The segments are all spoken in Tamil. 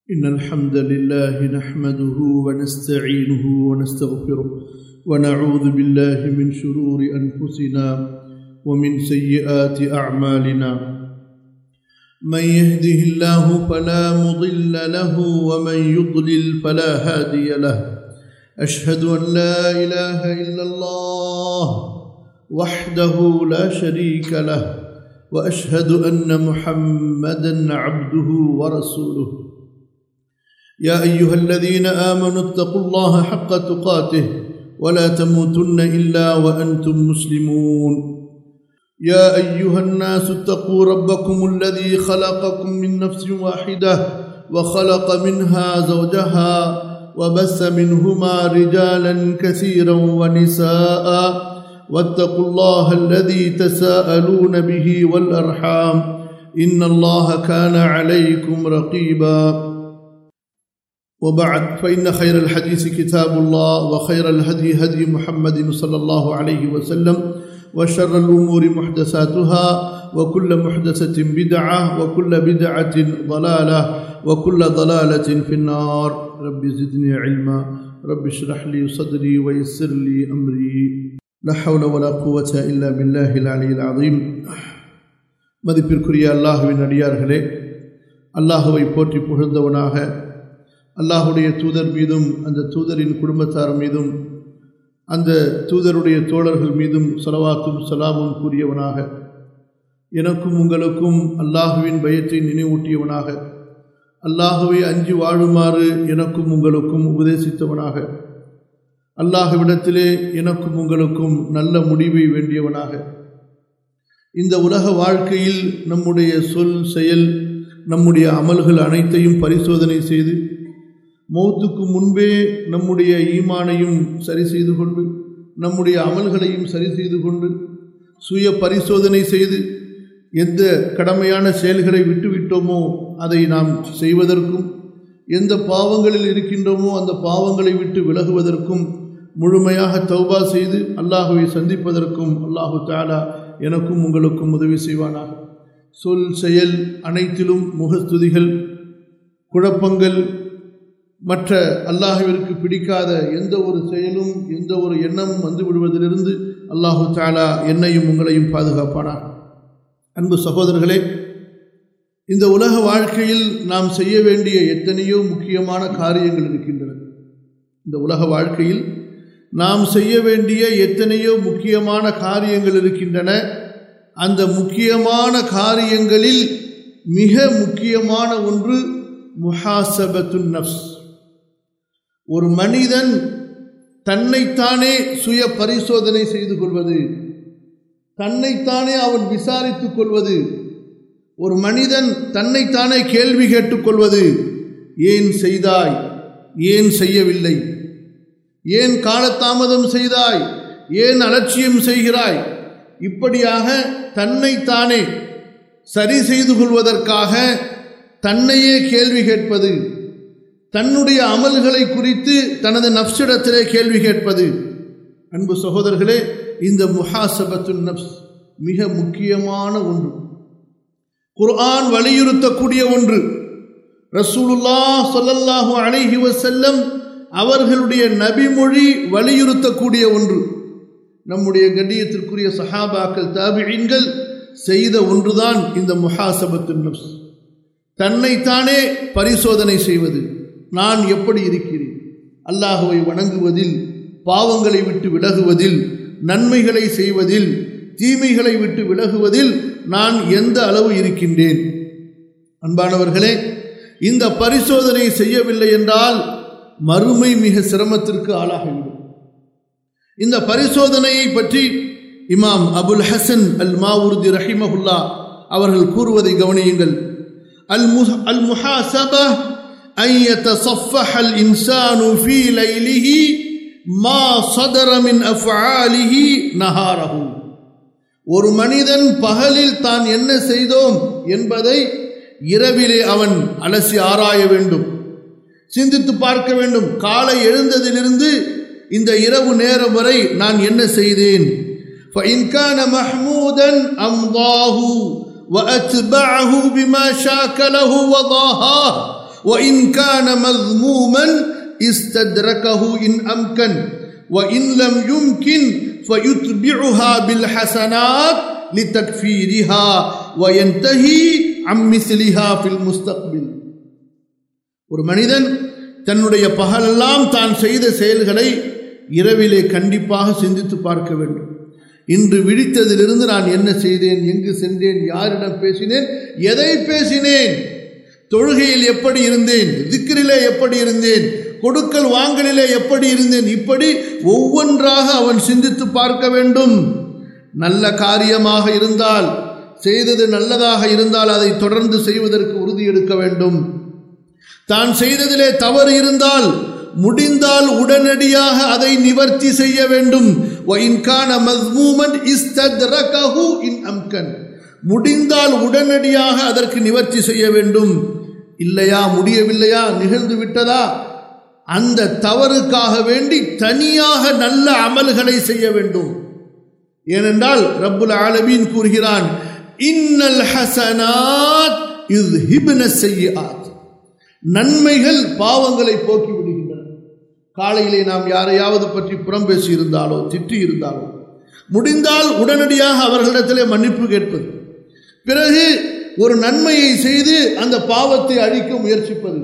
إن الحمد لله نحمده ونستعينه ونستغفره ونعوذ بالله من شرور أنفسنا ومن سيئات أعمالنا من يهده الله فلا مضل له ومن يضلل فلا هادي له أشهد أن لا إله إلا الله وحده لا شريك له وأشهد أن محمدا عبده ورسوله يا أيها الذين آمنوا اتقوا الله حق تقاته ولا تموتن إلا وأنتم مسلمون يا أيها الناس اتقوا ربكم الذي خلقكم من نفس واحدة وخلق منها زوجها وبث منهما رجالا كثيرا ونساء واتقوا الله الذي تساءلون به والأرحام إن الله كان عليكم رقيبا وبعد فإن خير الحديث كتاب الله وخير الهدي هدي محمد صلى الله عليه وسلم وشر الأمور محدثاتها وكل محدثة بدعة وكل بدعة ضلالة وكل ضلالة في النار رب زدني علما رب اشرح لي صدري ويسر لي أمري لا حول ولا قوة إلا بالله العلي العظيم மதிப்பிற்குரிய அல்லாஹுவின் அடியார்களே அல்லாஹுவை போற்றி புகழ்ந்தவனாக அல்லாஹுடைய தூதர் மீதும் அந்த தூதரின் குடும்பத்தார் மீதும் அந்த தூதருடைய தோழர்கள் மீதும் சலவாத்தும் சலாமும் கூறியவனாக எனக்கும் உங்களுக்கும் அல்லாஹுவின் பயத்தை நினைவூட்டியவனாக அல்லாஹுவை அஞ்சி வாழுமாறு எனக்கும் உங்களுக்கும் உபதேசித்தவனாக அல்லாஹுவிடத்திலே எனக்கும் உங்களுக்கும் நல்ல முடிவை வேண்டியவனாக இந்த உலக வாழ்க்கையில் நம்முடைய சொல் செயல் நம்முடைய அமல்கள் அனைத்தையும் பரிசோதனை செய்து மௌத்துக்கு முன்பே நம்முடைய ஈமானையும் சரி செய்து கொண்டு நம்முடைய அமல்களையும் சரி செய்து கொண்டு சுய பரிசோதனை செய்து எந்த கடமையான செயல்களை விட்டுவிட்டோமோ அதை நாம் செய்வதற்கும் எந்த பாவங்களில் இருக்கின்றோமோ அந்த பாவங்களை விட்டு விலகுவதற்கும் முழுமையாக தௌபா செய்து அல்லாஹுவை சந்திப்பதற்கும் அல்லாஹு தாலா எனக்கும் உங்களுக்கும் உதவி செய்வானாக சொல் செயல் அனைத்திலும் முகஸ்துதிகள் குழப்பங்கள் மற்ற அல்லாஹுவிற்கு பிடிக்காத எந்த ஒரு செயலும் எந்த ஒரு எண்ணமும் வந்து விடுவதிலிருந்து அல்லாஹு தாலா என்னையும் உங்களையும் பாதுகாப்பானார் அன்பு சகோதரர்களே இந்த உலக வாழ்க்கையில் நாம் செய்ய வேண்டிய எத்தனையோ முக்கியமான காரியங்கள் இருக்கின்றன இந்த உலக வாழ்க்கையில் நாம் செய்ய வேண்டிய எத்தனையோ முக்கியமான காரியங்கள் இருக்கின்றன அந்த முக்கியமான காரியங்களில் மிக முக்கியமான ஒன்று முஹாசபத்துன் நப்ஸ் ஒரு மனிதன் தன்னைத்தானே சுய பரிசோதனை செய்து கொள்வது தன்னைத்தானே அவன் விசாரித்துக் கொள்வது ஒரு மனிதன் தன்னைத்தானே கேள்வி கேட்டுக்கொள்வது ஏன் செய்தாய் ஏன் செய்யவில்லை ஏன் காலதாமதம் செய்தாய் ஏன் அலட்சியம் செய்கிறாய் இப்படியாக தன்னைத்தானே சரி செய்து கொள்வதற்காக தன்னையே கேள்வி கேட்பது தன்னுடைய அமல்களை குறித்து தனது நப்சிடத்திலே கேள்வி கேட்பது அன்பு சகோதரர்களே இந்த முஹாசபத்து நப்ஸ் மிக முக்கியமான ஒன்று குர்ஆன் வலியுறுத்தக்கூடிய ஒன்று ரசூலுல்லா சொல்லல்லாஹு அலைஹி வசல்லம் அவர்களுடைய நபிமொழி வலியுறுத்தக்கூடிய ஒன்று நம்முடைய கண்ணியத்திற்குரிய சஹாபாக்கள் தாபியன்கள் செய்த ஒன்றுதான் இந்த முஹாசபத்து நப்ஸ் தன்னைத்தானே பரிசோதனை செய்வது நான் எப்படி இருக்கிறேன் அல்லாஹுவை வணங்குவதில் பாவங்களை விட்டு விலகுவதில் நன்மைகளை செய்வதில் தீமைகளை விட்டு விலகுவதில் நான் எந்த அளவு இருக்கின்றேன் அன்பானவர்களே இந்த பரிசோதனை செய்யவில்லை என்றால் மறுமை மிக சிரமத்திற்கு ஆளாகிவிடும் இந்த பரிசோதனையை பற்றி இமாம் அபுல் ஹசன் அல் மாவுர்தி ரஹிமஹுல்லா அவர்கள் கூறுவதை கவனியுங்கள் அல் முஹ் அல் முஹாசபா أن يتصفح الإنسان في ليله ما صدر من أفعاله نهاره ஒரு மனிதன் பகலில் தான் என்ன செய்தோம் என்பதை இரவிலே அவன் அலசி ஆராய வேண்டும் சிந்தித்து பார்க்க வேண்டும் காலை எழுந்ததிலிருந்து இந்த இரவு நேரம் வரை நான் என்ன செய்தேன் فإن كان محمودا أمضاه وأتبعه بما شاك له وضاهاه وإن كان مذموما استدركه إن أمكن وإن لم يمكن فيتبعها بالحسنات لتكفيرها وينتهي عن مثلها في المستقبل ஒரு மனிதன் தன்னுடைய பகலெல்லாம் தான் செய்த செயல்களை இரவிலே கண்டிப்பாக சிந்தித்து பார்க்க வேண்டும் இன்று விழித்ததிலிருந்து நான் என்ன செய்தேன் எங்கு சென்றேன் யாரிடம் பேசினேன் எதை பேசினேன் தொழுகையில் எப்படி இருந்தேன் திக்கிரிலே எப்படி இருந்தேன் கொடுக்கல் வாங்கலிலே எப்படி இருந்தேன் இப்படி ஒவ்வொன்றாக அவன் சிந்தித்து பார்க்க வேண்டும் நல்ல காரியமாக இருந்தால் செய்தது நல்லதாக இருந்தால் அதை தொடர்ந்து செய்வதற்கு உறுதி எடுக்க வேண்டும் தான் செய்ததிலே தவறு இருந்தால் முடிந்தால் உடனடியாக அதை நிவர்த்தி செய்ய வேண்டும் முடிந்தால் உடனடியாக அதற்கு நிவர்த்தி செய்ய வேண்டும் இல்லையா முடியவில்லையா நிகழ்ந்து விட்டதா அந்த தவறுக்காக வேண்டி தனியாக நல்ல அமல்களை செய்ய வேண்டும் ஏனென்றால் ரப்புல் ஆலமீன் கூறுகிறான் இன்னல் ஹசனாத் இது ஹிப்ன செய்யாத் நன்மைகள் பாவங்களை போக்கி விடுகின்றன காலையிலே நாம் யாரையாவது பற்றி புறம் பேசி இருந்தாலோ திட்டி இருந்தாலோ முடிந்தால் உடனடியாக அவர்களிடத்திலே மன்னிப்பு கேட்பது பிறகு ஒரு நன்மையை செய்து அந்த பாவத்தை அழிக்க முயற்சிப்பது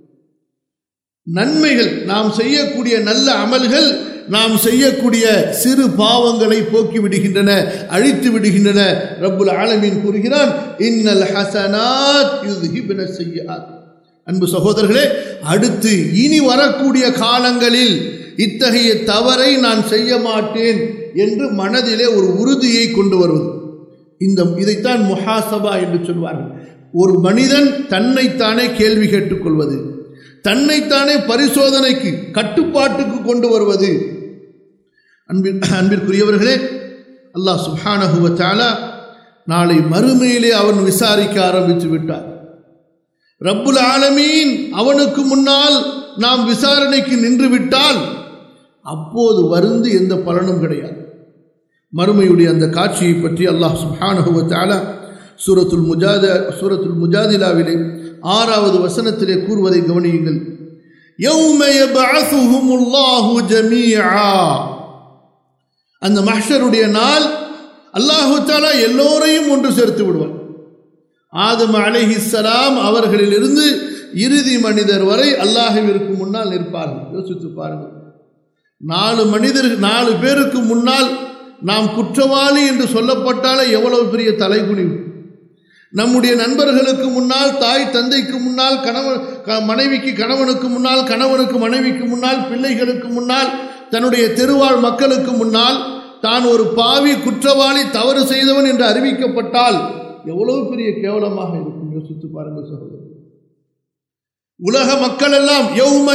நன்மைகள் நாம் செய்யக்கூடிய நல்ல அமல்கள் நாம் செய்யக்கூடிய சிறு பாவங்களை போக்கி விடுகின்றன அழித்து விடுகின்றன ரப்புல் ஆலமீன் கூறுகிறான் இன்னல் ஹசனாத் யுத்ஹிப்ன செய்யாத் அன்பு சகோதரர்களே அடுத்து இனி வரக்கூடிய காலங்களில் இத்தகைய தவறை நான் செய்ய மாட்டேன் என்று மனதிலே ஒரு உறுதியை கொண்டு வருவது இந்த இதைத்தான் முஹாசபா என்று சொல்வார்கள் ஒரு மனிதன் தன்னைத்தானே கேள்வி கேட்டுக்கொள்வது தன்னைத்தானே பரிசோதனைக்கு கட்டுப்பாட்டுக்கு கொண்டு வருவது அன்பின் அன்பிற்குரியவர்களே அல்லாஹ் சுஹானஹுவ தாலா நாளை மறுமையிலே அவன் விசாரிக்க ஆரம்பித்து விட்டார் ரப்புல் ஆலமீன் அவனுக்கு முன்னால் நாம் விசாரணைக்கு நின்று விட்டால் அப்போது வருந்து எந்த பலனும் கிடையாது மறுமையுடைய அந்த காட்சியை பற்றி அல்லாஹ் சுஹானஹுவ தாலா சூரத்துல் முஜாத சூரத்துல் முஜாதிலாவிலே ஆறாவது வசனத்திலே கூறுவதை கவனியுங்கள் يَوْمَ يَبْعَثُهُمُ اللَّهُ جَمِيعًا அந்த மஹ்ஷருடைய நாள் அல்லாஹு தாலா எல்லோரையும் ஒன்று சேர்த்து விடுவான் ஆதம் அலைஹிஸ்ஸலாம் அவர்களிலிருந்து இறுதி மனிதர் வரை அல்லாஹுவிற்கு முன்னால் நிற்பார்கள் யோசித்து பாருங்கள் நாலு மனிதர் நாலு பேருக்கு முன்னால் நாம் குற்றவாளி என்று சொல்லப்பட்டாலே எவ்வளவு பெரிய தலைகுனிவு நம்முடைய நண்பர்களுக்கு முன்னால் தாய் தந்தைக்கு முன்னால் கணவன் மனைவிக்கு கணவனுக்கு முன்னால் கணவனுக்கு மனைவிக்கு முன்னால் பிள்ளைகளுக்கு முன்னால் தன்னுடைய தெருவாழ் மக்களுக்கு முன்னால் தான் ஒரு பாவி குற்றவாளி தவறு செய்தவன் என்று அறிவிக்கப்பட்டால் எவ்வளவு பெரிய கேவலமாக இருக்கும் யோசித்து பாருங்கள் சகோதரர் உலக மக்கள் எல்லாம்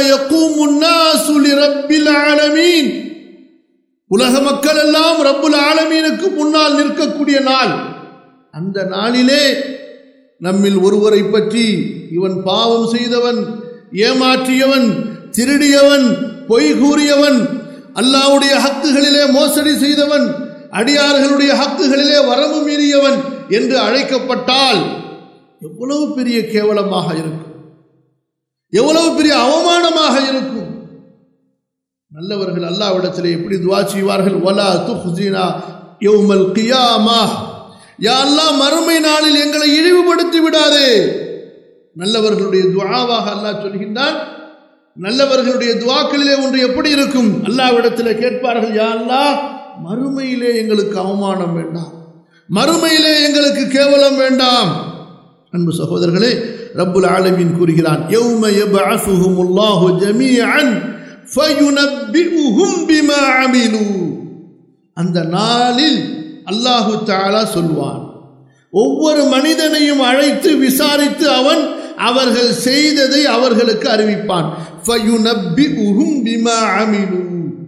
உலக மக்கள் எல்லாம் ரப்புல் ஆலமீனுக்கு முன்னால் நிற்கக்கூடிய நாள் அந்த நாளிலே நம்மில் ஒருவரை பற்றி இவன் பாவம் செய்தவன் ஏமாற்றியவன் திருடியவன் பொய் கூறியவன் அல்லாவுடைய ஹக்குகளிலே மோசடி செய்தவன் அடியார்களுடைய ஹக்குகளிலே வரம்பு மீறியவன் என்று அழைக்கப்பட்டால் எவ்வளவு பெரிய கேவலமாக இருக்கும் எவ்வளவு பெரிய அவமானமாக இருக்கும் நல்லவர்கள் அல்லாவிடத்திலே எப்படி துவா செய்வார்கள் வலா துஹ்ஜினா யௌமல் கியாமா யா அல்லாஹ் மறுமை நாளில் எங்களை இழிவுபடுத்தி விடாதே நல்லவர்களுடைய துவாவாக அல்லாஹ் சொல்கின்றான் நல்லவர்களுடைய துவாக்களிலே ஒன்று எப்படி இருக்கும் அல்லாவிடத்தில் கேட்பார்கள் யா அல்லாஹ் மறுமையிலே எங்களுக்கு அவமானம் வேண்டாம் மறுமையிலே எங்களுக்கு கேவலம் வேண்டாம் அன்பு சகோதரர்களே ரப்புல் ஆலமீன் கூறுகிறான் யௌம யப்அஸுஹுமுல்லாஹு ஜமீஅன் ஃபயுனப்பிஉஹும் பிமா அமிலு அந்த நாளில் அல்லாஹு தாலா சொல்வான் ஒவ்வொரு மனிதனையும் அழைத்து விசாரித்து அவன் அவர்கள் செய்ததை அவர்களுக்கு அறிவிப்பான் ஃபயுனப்பிஉஹும் பிமா அமிலு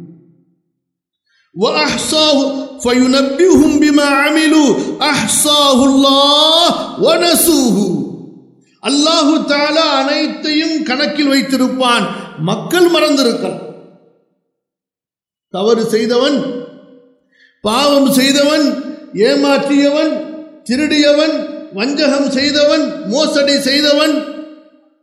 وأحصاه فينبئهم بما عملوا أحصاه الله ونسوه அல்லாஹு தாலா அனைத்தையும் கணக்கில் வைத்திருப்பான் மக்கள் மறந்திருக்கலாம் தவறு செய்தவன் பாவம் செய்தவன் ஏமாற்றியவன் திருடியவன் வஞ்சகம் செய்தவன் மோசடி செய்தவன்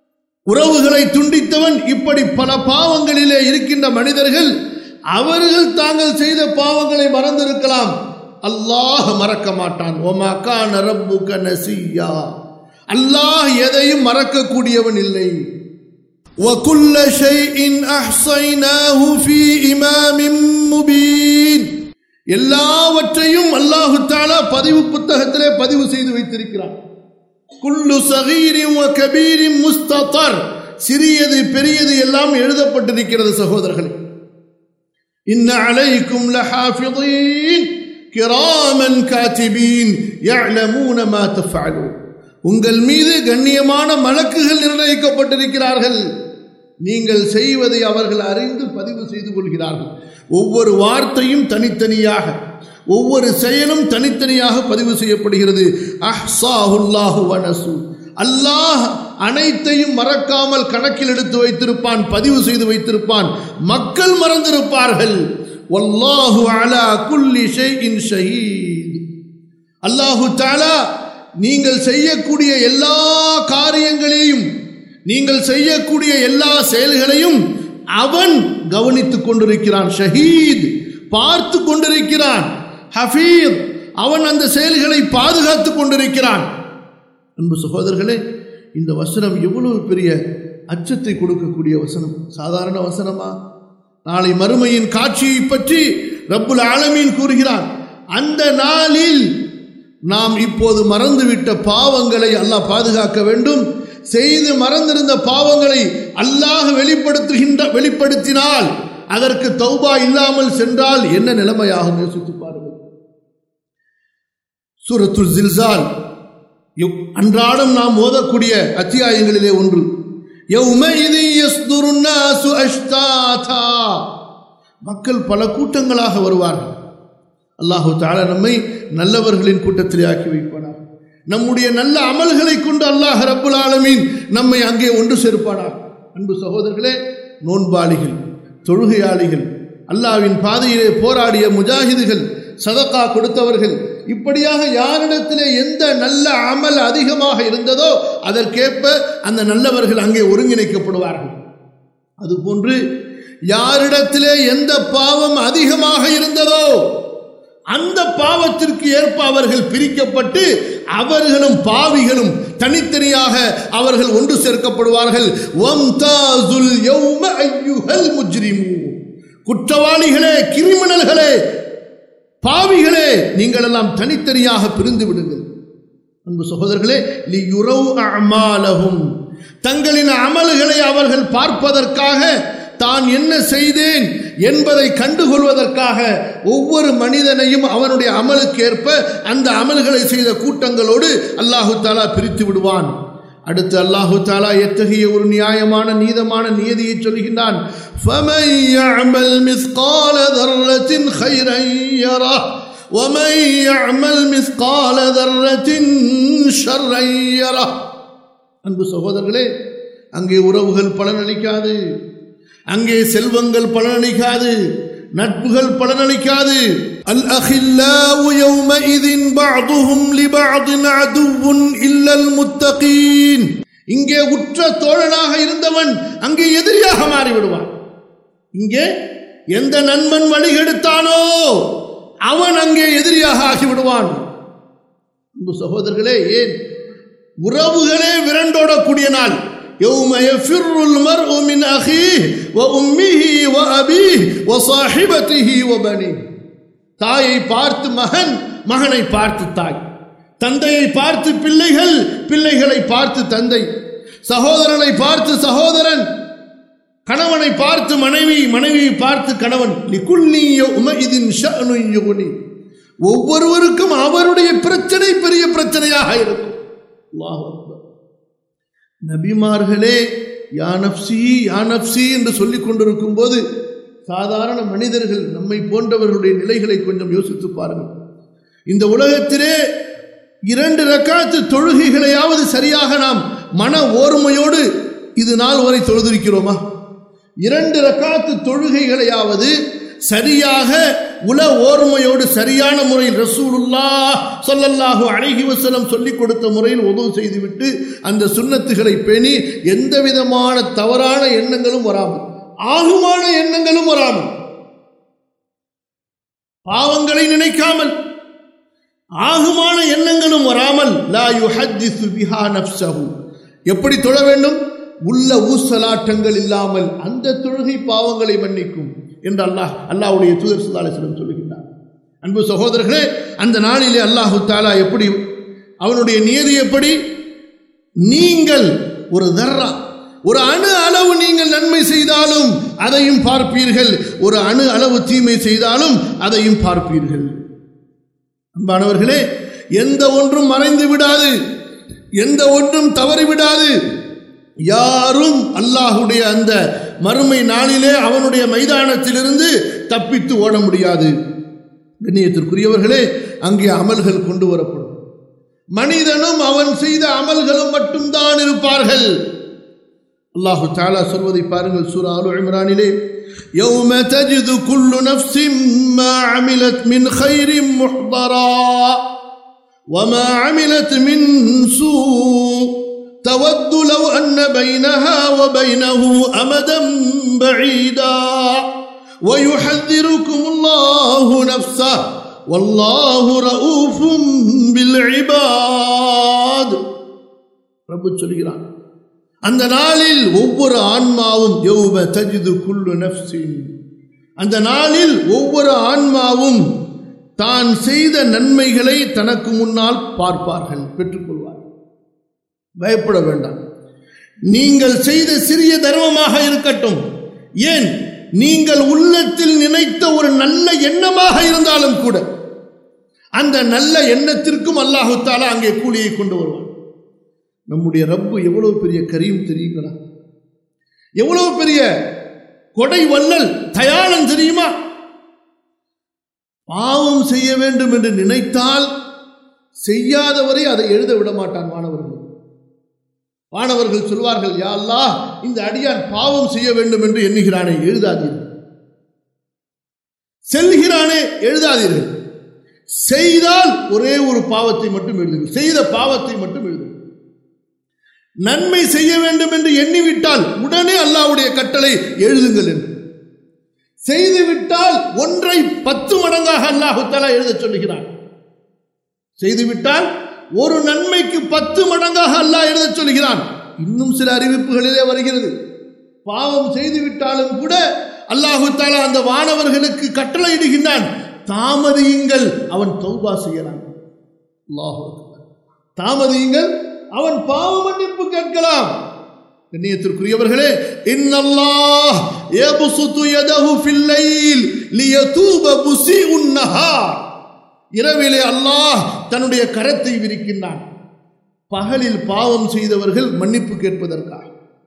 உறவுகளை துண்டித்தவன் இப்படி பல பாவங்களிலே இருக்கின்ற மனிதர்கள் அவர்கள் தாங்கள் செய்த பாவங்களை மறந்திருக்கலாம் அல்லாஹ் மறக்க மாட்டான் ஒமா கான ரப்புக நசியா அல்லாஹ் எதையும் மறக்கக்கூடியவன் இல்லை وكل شيء أحصيناه في إمام مبين எல்லாவற்றையும் அல்லாஹு தாலா பதிவு புத்தகத்திலே பதிவு செய்து வைத்திருக்கிறான் குல்லு சகீரின் கபீரின் முஸ்தர் சிறியது பெரியது எல்லாம் எழுதப்பட்டிருக்கிறது சகோதரர்களே இன்ன அலைக்கும் லஹாஃபிதீன் கிராமன் காத்திபீன் يعلمون ما تفعلون உங்கள் மீது கண்ணியமான மலக்குகள் நிர்ணயிக்கப்பட்டிருக்கிறார்கள் நீங்கள் செய்வதை அவர்கள் அறிந்து பதிவு செய்து கொள்கிறார்கள் ஒவ்வொரு வார்த்தையும் தனித்தனியாக ஒவ்வொரு செயலும் தனித்தனியாக பதிவு செய்யப்படுகிறது அஹ்சாஹுல்லாஹு வனசு அல்லாஹ் அனைத்தையும் மறக்காமல் கணக்கில் எடுத்து வைத்திருப்பான் பதிவு செய்து வைத்திருப்பான் மக்கள் மறந்திருப்பார்கள் வல்லாஹு அலா குல்லி ஷைஇன் ஷஹீத் அல்லாஹு தாலா நீங்கள் செய்யக்கூடிய எல்லா காரியங்களையும் நீங்கள் செய்யக்கூடிய எல்லா செயல்களையும் அவன் கவனித்துக் கொண்டிருக்கிறான் ஷஹீத் பார்த்து கொண்டிருக்கிறான் ஹஃபீத் அவன் அந்த செயல்களை பாதுகாத்துக் கொண்டிருக்கிறான் அன்பு சகோதரர்களே இந்த வசனம் எவ்வளவு பெரிய அச்சத்தை கொடுக்கக்கூடிய வசனம் சாதாரண வசனமா நாளை மறுமையின் காட்சியை பற்றி ரப்புல் ஆலமீன் கூறுகிறான் அந்த நாளில் நாம் இப்போது மறந்துவிட்ட பாவங்களை அல்லாஹ் பாதுகாக்க வேண்டும் செய்து மறந்திருந்த பாவங்களை அல்லாஹ் வெளிப்படுத்துகின்ற வெளிப்படுத்தினால் அதற்கு தௌபா இல்லாமல் சென்றால் என்ன நிலைமையாகும் யோசித்து பாருங்கள் சூரத்துல் ஜில்சால் யவ்- அன்றாடம் நாம் ஓதக்கூடிய அத்தியாயங்களிலே ஒன்று يَوْمَئِذٍ يَصْدُرُ النَّاسُ أَشْتَاتًا மக்கள் பல கூட்டங்களாக வருவார்கள் அல்லாஹு தாலா நம்மை நல்லவர்களின் கூட்டத்திலே ஆக்கி வைப்பானார் நம்முடைய நல்ல அமல்களை கொண்டு அல்லாஹ் ரப்புல் ஆலமீன் நம்மை அங்கே ஒன்று சேர்ப்பானார் அன்பு சகோதரர்களே நோன்பாளிகள் தொழுகையாளிகள் அல்லாஹ்வின் பாதையிலே போராடிய முஜாஹிதுகள் சதக்கா கொடுத்தவர்கள் இப்படியாக யாரிடத்திலே எந்த நல்ல அமல் அதிகமாக இருந்ததோ அதற்கேற்ப அந்த நல்லவர்கள் அங்கே ஒருங்கிணைக்கப்படுவார்கள் அதுபோன்று யாரிடத்திலே எந்த பாவம் அதிகமாக இருந்ததோ அந்த பாவத்திற்கு ஏற்ப அவர்கள் பிரிக்கப்பட்டு அவர்களும் பாவிகளும் தனித்தனியாக அவர்கள் ஒன்று சேர்க்கப்படுவார்கள் வம்தாசுல் யௌம அய்யுஹல் முஜ்ரிமூன். குற்றவாளிகளே கிரிமினல்களே பாவிகளே நீங்கள் எல்லாம் தனித்தனியாக பிரிந்து விடுங்கள் அன்பு சகோதரர்களே லியுரவ் அமாலஹும் தங்களின் அமல்களை அவர்கள் பார்ப்பதற்காக தான் என்ன செய்தேன் என்பதை கண்டுகொள்வதற்காக ஒவ்வொரு மனிதனையும் அவனுடைய அமலுக்கு ஏற்ப அந்த அமல்களை செய்த கூட்டங்களோடு அல்லாஹு தாலா பிரித்து விடுவான் அடுத்து அல்லாஹு தாலா எத்தகைய ஒரு நியாயமான நீதமான நியதியை சொல்கின்றான் فَمَن يَعْمَلْ مِثْقَالَ ذَرَّةٍ خَيْرًا يَرَهُ وَمَن يَعْمَلْ مِثْقَالَ ذَرَّةٍ شَرًّا يَرَهُ அன்பு சகோதரர்களே அங்கே உறவுகள் பலனளிக்காது அங்கே செல்வங்கள் பலனளிக்காது நட்புகள் பலனளிக்காது அல் அஹில்லாவு யௌமஇதின் பஅதுஹும் லிபஅதின் அதுவுன் இல்லல் முத்தகீன் இங்கே உற்ற தோழனாக இருந்தவன் அங்கே எதிரியாக மாறிவிடுவான் இங்கே எந்த நண்பன் வழிகெடுத்தானோ அவன் அங்கே எதிரியாக ஆகிவிடுவான் அன்பு சகோதரர்களே ஏன் உறவுகளே விரண்டோடக்கூடிய நாள் يوم يفر المرء من أخيه وأمه وأبيه وصاحبته وبنيه தாயை பார்த்து மகன் மகனை பார்த்து தாய் தந்தையை பார்த்து பிள்ளைகள் பிள்ளைகளை பார்த்து தந்தை சகோதரனை பார்த்து சகோதரன் கணவனை பார்த்து மனைவி மனைவியை பார்த்து கணவன் லிகுல்லிய உமஇதின் ஷஅனுன் யுகுனி ஒவ்வொருவருக்கும் அவருடைய பிரச்சனை பெரிய பிரச்சனையாக இருக்கும் அல்லாஹ் அக்பர் நபிமார்களே யா நப்சி யா நப்சி என்று சொல்லிக் கொண்டிருக்கும் போது சாதாரண மனிதர்கள் நம்மை போன்றவர்களுடைய நிலைகளை கொஞ்சம் யோசித்து பாருங்கள் இந்த உலகத்திலே இரண்டு ரக்காத்து தொழுகைகளையாவது சரியாக நாம் மன ஓர்மையோடு இது நாள் வரை தொழுதிருக்கிறோமா இரண்டு ரக்காத்து தொழுகைகளையாவது சரியாக உல ஓர்மையோடு சரியான முறையில் ரசூலுல்லா சொல்லல்லாஹு அழகி வசலம் சொல்லிக் கொடுத்த முறையில் உதவு செய்துவிட்டு அந்த சுண்ணத்துகளை பேணி எந்த விதமான தவறான எண்ணங்களும் வராமல் ஆகுமான எண்ணங்களும் வராமல் பாவங்களை நினைக்காமல் ஆகுமான எண்ணங்களும் வராமல் லா யுஹத்திசு பிஹா நஃப்ஸஹு எப்படி தொழ வேண்டும் உள்ள ஊசலாட்டங்கள் இல்லாமல் அந்த தொழுகை பாவங்களை மன்னிக்கும் என்று அல்லாஹ் அல்லாஹ்வுடைய தூதர் சுல்லாலிஸ்லம் சொல்லுகின்றார் அன்பு சகோதரர்களே அந்த நாளிலே அல்லாஹு தாலா எப்படி அவனுடைய நியதி எப்படி நீங்கள் ஒரு தர்ரா ஒரு அணு அளவு நீங்கள் நன்மை செய்தாலும் அதையும் பார்ப்பீர்கள் ஒரு அணு அளவு தீமை செய்தாலும் அதையும் பார்ப்பீர்கள் அன்பானவர்களே எந்த ஒன்றும் மறைந்து விடாது எந்த ஒன்றும் தவறி விடாது யாரும் அல்லாஹுடைய அந்த மறுமை நாளிலே அவனுடைய மைதானத்திலிருந்து தப்பித்து ஓட முடியாது கண்ணியத்திற்குரியவர்களே அங்கே அமல்கள் கொண்டு வரப்படும் மனிதனும் அவன் செய்த அமல்களும் மட்டும்தான் இருப்பார்கள் அல்லாஹு தாலா சொல்வதை பாருங்கள் சூரா அலு இம்ரானிலே يوم تجد كل نفس ما عملت من خير محضرا وما عملت من سوء تود لو أن بينها وبينه أمدا بعيدا ويحذركم الله نفسه والله رؤوف بالعباد رب சொல்கிறான் அந்த நாளில் ஒவ்வொரு ஆன்மாவும் யௌப தஜிது குல்லு நஃப்சின் அந்த நாளில் ஒவ்வொரு ஆன்மாவும் தான் செய்த நன்மைகளை தனக்கு முன்னால் பார்ப்பார்கள் பெற்றுக்கொள்வார்கள் பயப்பட வேண்டாம் நீங்கள் செய்த சிறிய தர்மமாக இருக்கட்டும் ஏன் நீங்கள் உள்ளத்தில் நினைத்த ஒரு நல்ல எண்ணமாக இருந்தாலும் கூட அந்த நல்ல எண்ணத்திற்கும் அல்லாஹு தாலா அங்கே கூலியை கொண்டு வருவான் நம்முடைய ரப்பு எவ்வளவு பெரிய கரியும் தெரியுங்களா எவ்வளவு பெரிய கொடை வள்ளல் தயாளன் தெரியுமா பாவம் செய்ய வேண்டும் என்று நினைத்தால் செய்யாதவரை அதை எழுத விட மாட்டான் மாணவர்கள் மாணவர்கள் சொல்வார்கள் யா அல்லாஹ் இந்த அடியான் பாவம் செய்ய வேண்டும் என்று எண்ணுகிறானே எழுதாதீர்கள் செல்கிறானே எழுதாதீர்கள் செய்தால் ஒரே ஒரு பாவத்தை மட்டும் எழுதுங்கள் செய்த பாவத்தை மட்டும் எழுதுங்கள் நன்மை செய்ய வேண்டும் என்று எண்ணிவிட்டால் உடனே அல்லாவுடைய கட்டளை எழுதுங்கள் என்று செய்துவிட்டால் ஒன்றை பத்து மடங்காக அல்லாஹு தலா எழுத சொல்லுகிறான் செய்துவிட்டால் ஒரு நன்மைக்கு பத்து மடங்காக அல்லாஹ் எழுத சொல்கிறான் இன்னும் சில அறிவிப்புகளிலே வருகிறது பாவம் செய்துவிட்டாலும் கூட அல்லாஹு தாலா அந்த வானவர்களுக்கு கட்டளை இடுகின்றான் தாமதியுங்கள் அவன் தௌபா செய்யலாம் அல்லாஹு தாமதியுங்கள் அவன் பாவ மன்னிப்பு கேட்கலாம் கண்ணியத்திற்குரியவர்களே இன்னல்லாஹ் யபசுது யதஹு ஃபில் லைல் லியதூப புஸீஉன் நஹார் இரவிலே அல்லாஹ் தன்னுடைய கரத்தை விரிக்கின்றான் பகலில் பாவம் செய்தவர்கள் மன்னிப்பு கேட்பதற்காக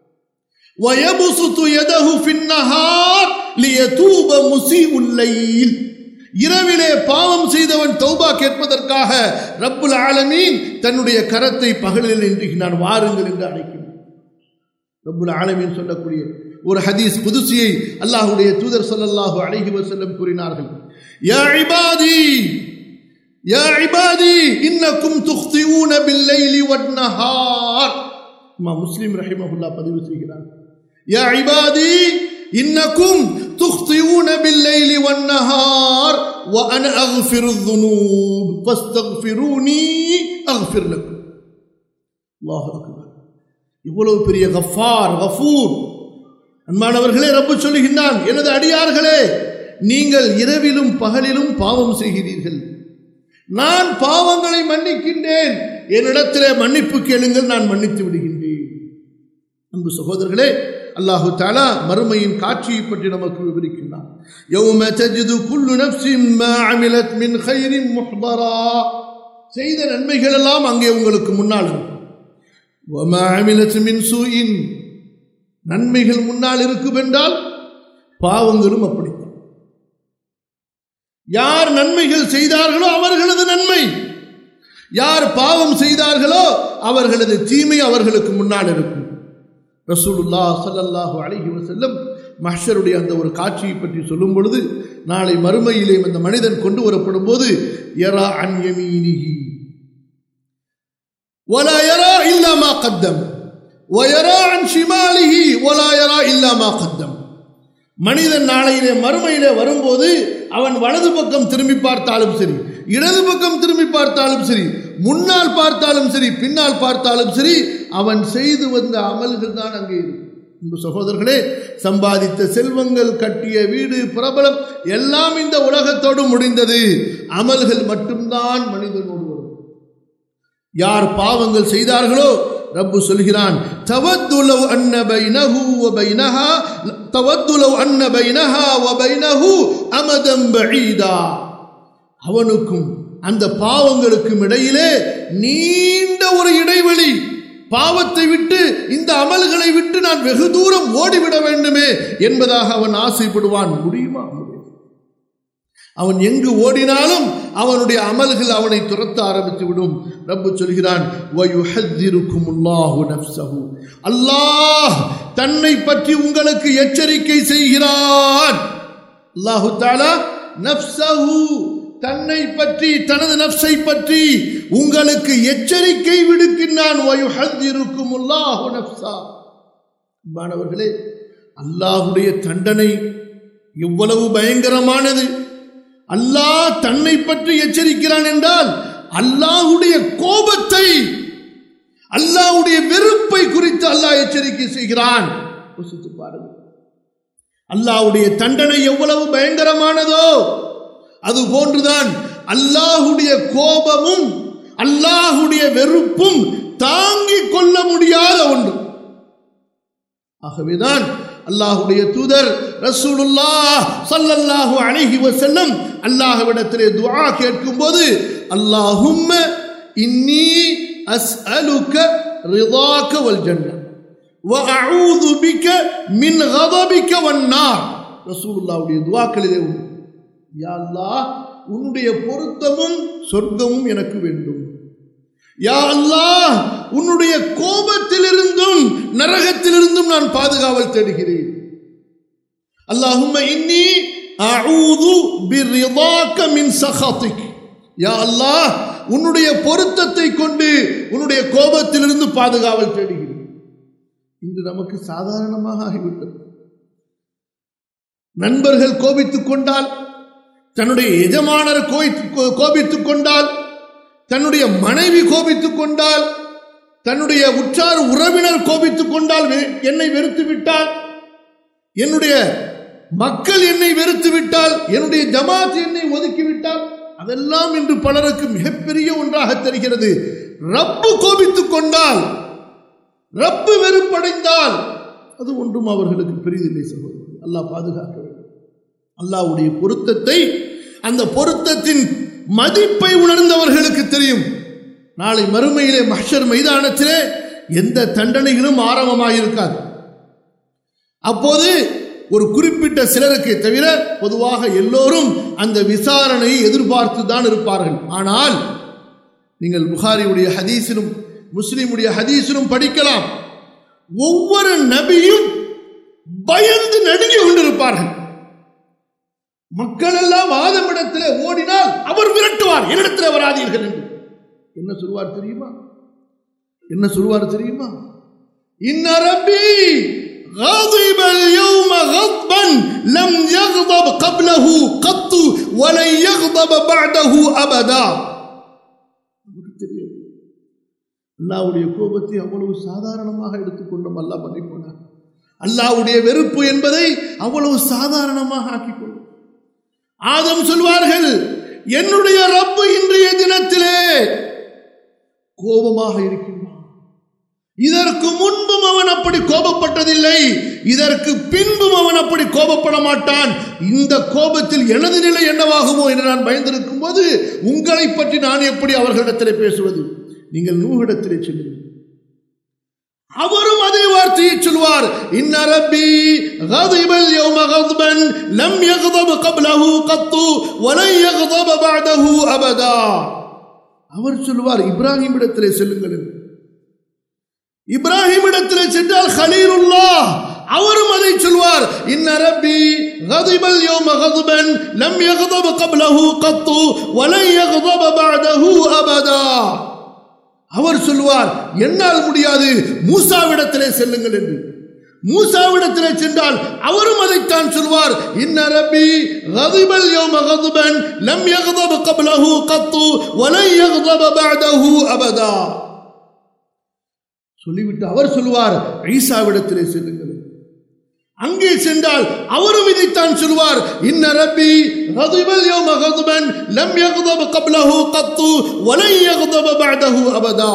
வயபுசுது யதஹு ஃபின் நஹார் லியதூப முஸீஉல் லைல் இரவிலே பாவம் செய்தவன் தௌபா கேட்பதற்காக ரப்புல் ஆலமீன் தன்னுடைய கரத்தை பகலில் நின்றுகிறான் வாருங்கள் என்று அழைக்கின்றான் ரப்புல் ஆலமீன் சொல்லக்கூடிய ஒரு ஹதீஸ் புதுசியை அல்லாஹுடைய தூதர் சொல்லல்லாஹு அலைஹி வஸல்லம் கூறினார்கள் யா இபாதி யா இபாதி இன்னக்கும் துக்திஊன பில்லைலி வன்னஹார் இமாம் முஸ்லிம் ரஹிமஹுல்லா பதிவு செய்கிறார் யா இபாதி இன்னக்கும் تخطئون بالليل والنهار وأنا أغفر الذنوب فاستغفروني أغفر لكم الله أكبر இவ்வளவு பெரிய கஃபார் கஃபூர் அன்பானவர்களே ரப்பு சொல்லுகின்றான் எனது அடியார்களே நீங்கள் இரவிலும் பகலிலும் பாவம் செய்கிறீர்கள் நான் பாவங்களை மன்னிக்கின்றேன் என்னிடத்திலே மன்னிப்பு கேளுங்கள் நான் மன்னித்து விடுகின்றேன் அன்பு சகோதரர்களே அல்லாஹு தாலா மறுமையின் காட்சியை பற்றி நமக்கு விவரிக்கின்றான் யௌம தஜிது குல்லு நஃப்ஸின் மா அமிலத் மின் கைரின் முஹ்தரா செய்த நன்மைகள் எல்லாம் அங்கே உங்களுக்கு முன்னால் இருக்கும் வமா அமிலத் மின் சூயின் நன்மைகள் முன்னால் இருக்கும் என்றால் பாவங்களும் அப்படித்தான் யார் நன்மைகள் செய்தார்களோ அவர்களது நன்மை யார் பாவம் செய்தார்களோ அவர்களது தீமை அவர்களுக்கு முன்னால் இருக்கும் ரசூலுல்லா ஸல்லல்லாஹு அலைஹி வஸல்லம் மஹ்ஷருடைய அந்த ஒரு காட்சியை பற்றி சொல்லும் பொழுது நாளை மறுமையிலே அந்த மனிதன் கொண்டு வரப்படும் போது யரா அன் யமீனிஹி ولا يرى إلا ما قدم ويرى عن شماله ولا يرى إلا ما قدم மனிதன் நாளையிலே மறுமையிலே வரும்போது அவன் வலது பக்கம் திரும்பி பார்த்தாலும் சரி இடது பக்கம் திரும்பி பார்த்தாலும் சரி முன்னால் பார்த்தாலும் சரி பின்னால் பார்த்தாலும் சரி அவன் செய்து வந்த அமல்கள் தான் அங்கே இருக்கும் அன்பு சகோதரர்களே சம்பாதித்த செல்வங்கள் கட்டிய வீடு பிரபலம் எல்லாம் இந்த உலகத்தோடு முடிந்தது அமல்கள் மட்டும்தான் மனிதனோடு வரும் யார் பாவங்கள் செய்தார்களோ ரப்பு சொல்கிறான் தவத்துலவ் அன்ன பைனஹு வ பைனஹா தவத்துலவ் அன்ன பைனஹா வ பைனஹு அமதம் பஈதா அவனுக்கும் அந்த பாவங்களுக்கும் இடையிலே நீண்ட ஒரு இடைவெளி பாவத்தை விட்டு இந்த அமல்களை விட்டு நான் வெகு தூரம் ஓடிவிட வேண்டுமே என்பதாக அவன் ஆசைப்படுவான் முடியுமா முடியும் அவன் எங்கு ஓடினாலும் அவனுடைய அமல்கள் அவனை துரத்த ஆரம்பித்து விடும் ரப்பு சொல்கிறான் அல்லாஹ் தன்னை பற்றி உங்களுக்கு எச்சரிக்கை செய்கிறான் அல்லாஹு தாலா நப்சஹு தன்னை பற்றி தனது நப்சை பற்றி உங்களுக்கு எச்சரிக்கை விடுக்கின்றான் வயுஹத்திருக்கும் அல்லாஹு நப்சா மாணவர்களே அல்லாஹுடைய தண்டனை எவ்வளவு பயங்கரமானது அல்லாஹ் தன்னை பற்றி எச்சரிக்கிறான் என்றால் அல்லாஹுடைய கோபத்தை அல்லாஹுடைய வெறுப்பை குறித்து அல்லாஹ் எச்சரிக்கை செய்கிறான் யோசித்து பாருங்கள் அல்லாஹுடைய தண்டனை எவ்வளவு பயங்கரமானதோ அது போன்றுதான் அல்லாஹுடைய கோபமும் அல்லாஹுடைய வெறுப்பும் தாங்கிக் கொள்ள முடியாத ஒன்று ஆகவேதான் அல்லாஹுடைய தூதர் ரசூலுல்லா சல்லல்லாஹு அலைஹி வஸல்லம் அல்லாஹ்விடத்திலே துஆ கேட்கும்போது அல்லாஹும்ம இன்னி அஸ்அலுக ரிதாக வல் ஜன்னah وأعوذ بك من غضبك والنار ரசூலுல்லாஹ்வுடைய துஆக்களிலே உண்டு யா அல்லாஹ் உன்னுடைய பொருத்தமும் சொர்க்கமும் எனக்கு வேண்டும் யா அல்லாஹ் உன்னுடைய கோபத்திலிருந்தும் நரகத்திலிருந்தும் நான் பாதுகாவல் தேடுகிறேன் அல்லாஹும்ம இன்னி அஊது பிரிதாக மின் சஹாத்திக் யா அல்லாஹ் உன்னுடைய பொருத்தத்தை கொண்டு உன்னுடைய கோபத்திலிருந்து பாதுகாவல் தேடுகிறேன் இன்று நமக்கு சாதாரணமாக ஆகிவிட்டது நண்பர்கள் கோபித்துக் கொண்டால் தன்னுடைய எஜமானர் கோபித்துக் கொண்டால் தன்னுடைய மனைவி கோபித்துக் கொண்டால் தன்னுடைய உற்றார் உறவினர் கோபித்துக் கொண்டால் என்னை வெறுத்து விட்டால் என்னுடைய மக்கள் என்னை வெறுத்து விட்டால் என்னுடைய ஜமாத் என்னை ஒதுக்கிவிட்டால் அதெல்லாம் இன்று பலருக்கு மிகப்பெரிய ஒன்றாக தெரிகிறது ரப்பு கோபித்துக் கொண்டால் ரப்பு வெறுப்படைந்தால் அது ஒன்றும் அவர்களுக்கு பெரிதில்லை சகோதரர் அல்லாஹ் பாதுகாக்க வேண்டும் அல்லாஹ்வுடைய பொருத்தத்தை அந்த பொருத்தத்தின் மதிப்பை உணர்ந்தவர்களுக்கு தெரியும் நாளை மறுமையிலே மஹ்ஷர் மைதானத்திலே எந்த தண்டனைகளும் ஆரம்பமாயிருக்காது அப்போது ஒரு குறிப்பிட்ட சிலருக்கு தவிர பொதுவாக எல்லோரும் அந்த விசாரணையை எதிர்பார்த்து தான் இருப்பார்கள் ஆனால் நீங்கள் புகாரியுடைய ஹதீஸிலும் முஸ்லிமுடைய ஹதீஸிலும் படிக்கலாம் ஒவ்வொரு நபியும் பயந்து நடுங்கி கொண்டிருப்பார்கள் மக்கள் எல்லாம் ஆதமிடத்தில் ஓடினால் அவர் விரட்டுவார் என்னிடத்தில் வராதீர்கள் என்று என்ன சொல்வார் தெரியுமா என்ன சொல்வார் தெரியுமா இன்ன ரப்பி غضب اليوم غضبا لم يغضب قبله قط ولن يغضب بعده ابدا அல்லாவுடைய கோபத்தை அவ்வளவு சாதாரணமாக எடுத்துக்கொண்டோம் அல்லா பண்ணிக்கொண்டார் அல்லாவுடைய வெறுப்பு என்பதை அவ்வளவு சாதாரணமாக ஆக்கிக்கொண்டோம் ஆதம் சொல்வார்கள் என்னுடைய ரப்பு இன்றைய தினத்திலே கோபமாக இருக்கின்றான் இதற்கு முன்பும் அவன் அப்படி கோபப்பட்டதில்லை இதற்கு பின்பும் அவன் அப்படி கோபப்பட மாட்டான் இந்த கோபத்தில் எனது நிலை என்னவாகுமோ என்று நான் பயந்திருக்கும் போது உங்களை பற்றி நான் எப்படி அவர்களிடத்தில் பேசுவது நீங்கள் நூகிடத்திலே செல்லுங்கள் அவரும் அதே வார்த்தையை சொல்வார் இன்ன ரப்பி غضب اليوم غضبا لم يغضب قبله قط ولن يغضب بعده ابدا அவர் சொல்வார் இப்ராஹிம் இடத்திலே செல்லுங்கள் இப்ராஹிம் இடத்துல சென்றால் ஹலீலுல்லா அவரும் அதை சொல்வார் இன்ன ரப்பி غضب اليوم غضبا لم يغضب قبله قط ولن يغضب بعده ابدا அவர் சொல்வார் என்னால் முடியாது மூசாவிடத்திலே செல்லுங்கள் என்று மூசாவிடத்திலே சென்றால் அவரும் அதைத்தான் சொல்வார் இன்ன ரப்பி غضب اليوم غضبا لم يغضب قبله قط ولن يغضب بعده ابدا சொல்லிவிட்டு அவர் சொல்வார் ஈசாவிடத்திலே செல்லுங்கள் அங்கே சென்றால் அவரும் இதைத்தான் சொல்வார் இன்ன ரப்பி غضبல் யௌம غضبا لم يغضب قبله قط ولن يغضب بعده ابدا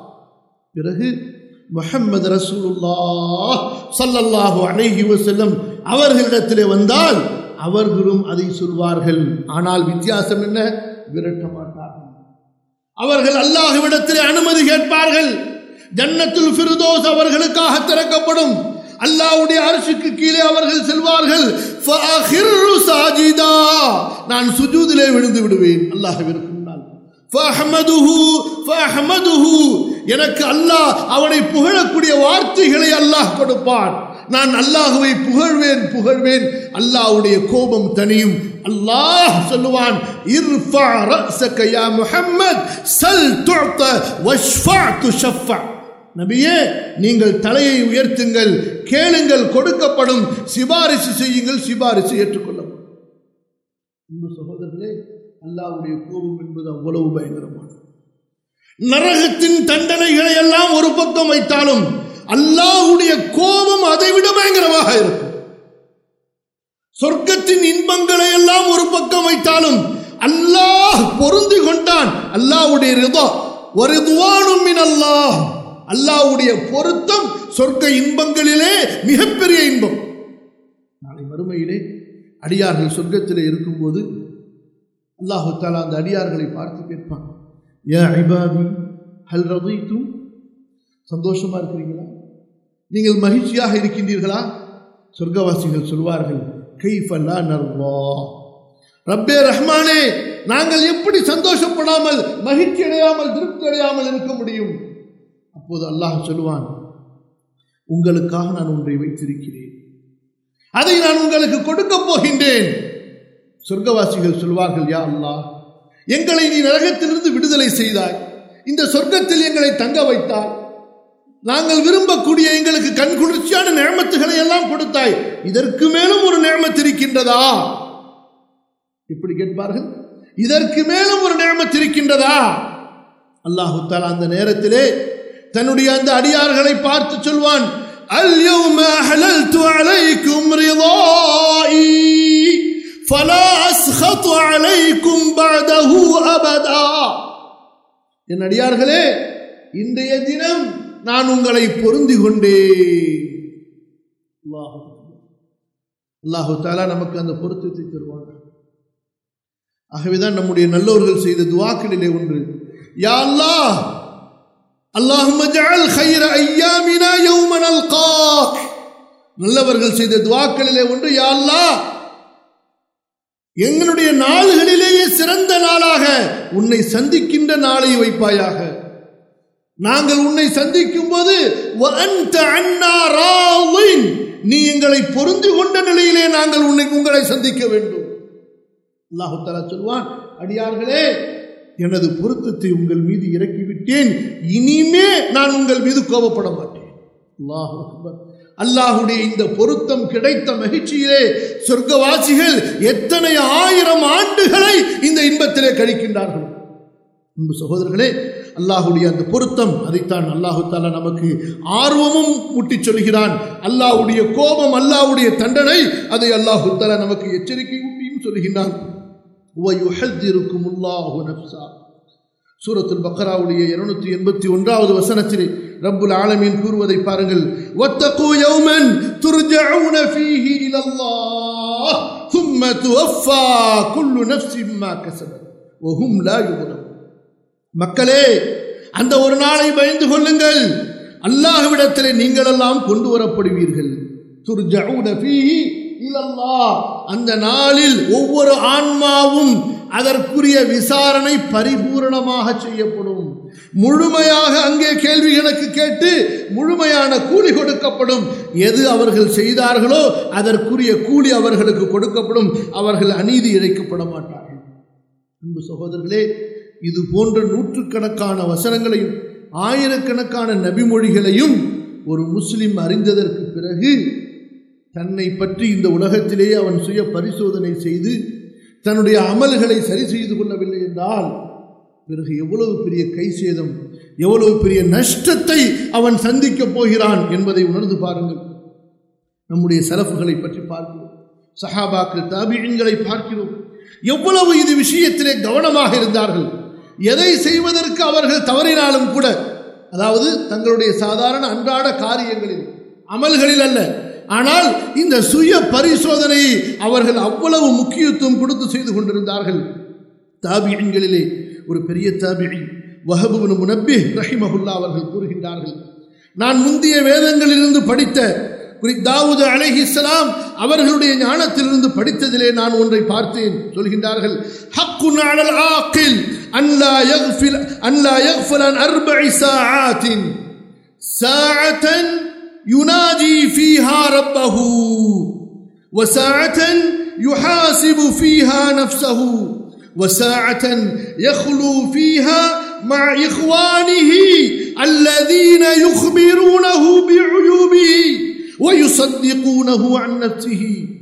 பிறகு முஹம்மது ரசூலுல்லாஹ் ஸல்லல்லாஹு அலைஹி வஸல்லம் அவர்களிடத்திலே வந்தால் அவர்களும் அதை சொல்வார்கள் ஆனால் வித்தியாசம் என்ன விரட்ட மாட்டார்கள் அவர்கள் அல்லாஹ்விடத்திலே அனுமதி கேட்பார்கள் ஜன்னத்துல் ஃபிர்தோஸ் அவர்களுக்காக திறக்கப்படும் அல்லாஹ்வுடைய அரசுக்கு கீழே அவர்கள் செல்வார்கள் ஃபஅஹிர்ரு சாஜிதா நான் சுஜூதிலே விழுந்து விடுவேன் அல்லாஹ்விற்கு முன்னால் ஃபஅஹ்மதுஹு ஃபஅஹ்மதுஹு எனக்கு அல்லாஹ் அவனை புகழக்கூடிய வார்த்தைகளை அல்லாஹ் கொடுப்பான் நான் அல்லாஹுவை புகழ்வேன் புகழ்வேன் அல்லாஹ்வுடைய கோபம் தனியும் அல்லாஹ் சொல்லுவான் இர்ஃபா ரஸக யா முஹம்மத் சல் துஅத வஷ்ஃபா துஷஃபா நபியே நீங்கள் தலையை உயர்த்துங்கள் கேளுங்கள் கொடுக்கப்படும் சிபாரிசு செய்யுங்கள் சிபாரிசு ஏற்றுக்கொள்ளப்படும் அன்பு சகோதரர்களே அல்லாஹ்வுடைய கோபம் என்பது அவ்வளவு பயங்கரமானது நரகத்தின் தண்டனைகளை எல்லாம் ஒரு பக்கம் வைத்தாலும் அல்லாஹ்வுடைய கோபம் அதைவிட பயங்கரமாக இருக்கும் சொர்க்கத்தின் இன்பங்களை எல்லாம் ஒரு பக்கம் வைத்தாலும் அல்லாஹ் பொருந்தி கொண்டான் அல்லாஹ்வுடைய ரிதா வருதுவானும் மின் அல்லாஹ் அல்லாஹ்வுடைய பொருத்தம் சொர்க்க இன்பங்களிலே மிகப்பெரிய இன்பம் நாளை மறுமையிலே அடியார்கள் சொர்க்கத்திலே இருக்கும்போது அல்லாஹு தாலா அந்த அடியார்களை பார்த்து கேட்பான் யா இபாதி ஹல் ரதீத்தும் சந்தோஷமா இருக்கிறீங்களா நீங்கள் மகிழ்ச்சியாக இருக்கின்றீர்களா சொர்க்கவாசிகள் சொல்வார்கள் கைஃபல்லா நர்வா ரப்பே ரஹ்மானே நாங்கள் எப்படி சந்தோஷப்படாமல் மகிழ்ச்சி அடையாமல் திருப்தி அடையாமல் இருக்க முடியும் அப்போது அல்லாஹ் சொல்லுவான் உங்களுக்காக நான் ஒன்றை வைத்திருக்கிறேன் அதை நான் உங்களுக்கு கொடுக்க போகின்றேன் சொர்க்கவாசிகள் சொல்வார்கள் யா அல்லாஹ் எங்களை நீ நரகத்திலிருந்து விடுதலை செய்தாய் இந்த சொர்க்கத்தில் எங்களை தங்க வைத்தாய் நாங்கள் விரும்பக்கூடிய எங்களுக்கு கண் குளிர்ச்சியான நேமத்துகளை எல்லாம் கொடுத்தாய் இதற்கு மேலும் ஒரு நேமத்து இருக்கின்றதா இப்படி கேட்பார்கள் இதற்கு மேலும் ஒரு நேமத்து இருக்கின்றதா அல்லாஹு தாலா அந்த நேரத்திலே தன்னுடைய அந்த அடியார்களை பார்த்து சொல்வான் اليوم أحللت عليكم رضائي فلا أسخط عليكم بعده أبدا என் அடியார்களே இன்றைய தினம் நான் உங்களை பொருந்தி கொண்டேன் அல்லாஹு அல்லாஹு தாலா நமக்கு அந்த பொருத்தத்தை தருவாங்க ஆகவேதான் நம்முடைய நல்லோர்கள் செய்த துவாக்களிலே ஒன்று யா அல்லாஹ் اللهم اجعل خير ايامنا يوم نلقاك நல்லவர்கள் செய்த துவாக்களிலே ஒன்று யா அல்லாஹ் எங்களுடைய நாள்களிலேயே சிறந்த நாளாக உன்னை சந்திக்கின்ற நாளை வைப்பாயாக நாங்கள் உன்னை சந்திக்கும் போது நீ எங்களை பொருந்து கொண்ட நிலையிலே நாங்கள் உன்னை உங்களை சந்திக்க வேண்டும் அல்லாஹு தாலா சொல்வான் அடியார்களே எனது பொருத்தத்தை உங்கள் மீது இறக்கிவிட்டேன் இனிமே நான் உங்கள் மீது கோபப்பட மாட்டேன் அல்லாஹு அக்பர் அல்லாஹுடைய இந்த பொருத்தம் கிடைத்த மகிழ்ச்சியிலே சொர்க்கவாசிகள் எத்தனை ஆயிரம் ஆண்டுகளை இந்த இன்பத்திலே கழிக்கின்றார்கள் அன்பு சகோதரர்களே அல்லாஹுடைய அந்த பொருத்தம் அதைத்தான் அல்லாஹு தாலா நமக்கு ஆர்வமும் முட்டி சொல்கிறான் அல்லாஹுடைய கோபம் அல்லாஹுடைய தண்டனை அதை அல்லாஹு தாலா நமக்கு எச்சரிக்கை ஊட்டியும் சொல்கின்றான் சூரத்துல் பக்கராவுடைய இருநூத்தி எண்பத்தி ஒன்றாவது வசனத்திலே ரப்புல் ஆலமீன் கூறுவதை பாருங்கள் வத்தகு யௌமன் துர்ஜஊன ஃபீஹி இலல்லாஹ் ثم توفى كل نفس ما كسبت وهم لا يظلمون மக்களே அந்த ஒரு நாளை பயந்து கொள்ளுங்கள் அல்லாஹ்விடத்திலே நீங்கள் எல்லாம் கொண்டு வரப்படுவீர்கள் துர்ஜஊன ஃபீஹி இலல்லாஹ் அந்த நாளில் ஒவ்வொரு ஆன்மாவும் அதற்குரிய விசாரணை பரிபூரணமாக செய்யப்படும் முழுமையாக அங்கே கேள்வி கணக்கு கேட்டு முழுமையான கூலி கொடுக்கப்படும் எது அவர்கள் செய்தார்களோ அதற்குரிய கூலி அவர்களுக்கு கொடுக்கப்படும் அவர்கள் அநீதி இழைக்கப்பட மாட்டார்கள் அன்பு சகோதரர்களே இது போன்ற நூற்றுக்கணக்கான வசனங்களையும் ஆயிரக்கணக்கான நபிமொழிகளையும் ஒரு முஸ்லிம் அறிந்ததற்கு பிறகு தன்னை பற்றி இந்த உலகத்திலேயே அவன் சுய பரிசோதனை செய்து தன்னுடைய அமல்களை சரி செய்து கொள்ளவில்லை என்றால் பிறகு எவ்வளவு பெரிய கை சேதம் எவ்வளவு பெரிய நஷ்டத்தை அவன் சந்திக்கப் போகிறான் என்பதை உணர்ந்து பாருங்கள் நம்முடைய செலவுகளை பற்றி பார்க்கிறோம் சஹாபாக்கள் தாபியன்களை பார்க்கிறோம் எவ்வளவு இது விஷயத்திலே கவனமாக இருந்தார்கள் எதை செய்வதற்கு அவர்கள் தவறினாலும் கூட அதாவது தங்களுடைய சாதாரண அன்றாட காரியங்களில் அமல்களில் அல்ல ஆனால் இந்த சுய பரிசோதனையை அவர்கள் அவ்வளவு முக்கியத்துவம் கொடுத்து செய்து கொண்டிருந்தார்கள் தாபியன்களிலே ஒரு பெரிய தாபிழி வஹபுபின் முனப்பி ரஹிமஹுல்லா அவர்கள் கூறுகின்றார்கள் நான் முந்தைய வேதங்களிலிருந்து படித்த தாவூது அலைஹி இஸ்லாம் அவர்களுடைய ஞானத்திலிருந்து படித்ததிலே நான் ஒன்றை பார்த்தேன் சொல்கின்றார்கள் ஹக்குன் அலல் ஆக்கில் அன்லா யக்ஃபில் அன்லா யக்ஃபல் அன் அர்பஇ சாஆத்தின் சாஅத்தன் யுனாஜி ஃபீஹா ரப்பஹு وساعة يحاسب فيها نفسه وساعة يخلو فيها مع إخوانه الذين يخبرونه بعيوبه ويصدقونه عن نفسه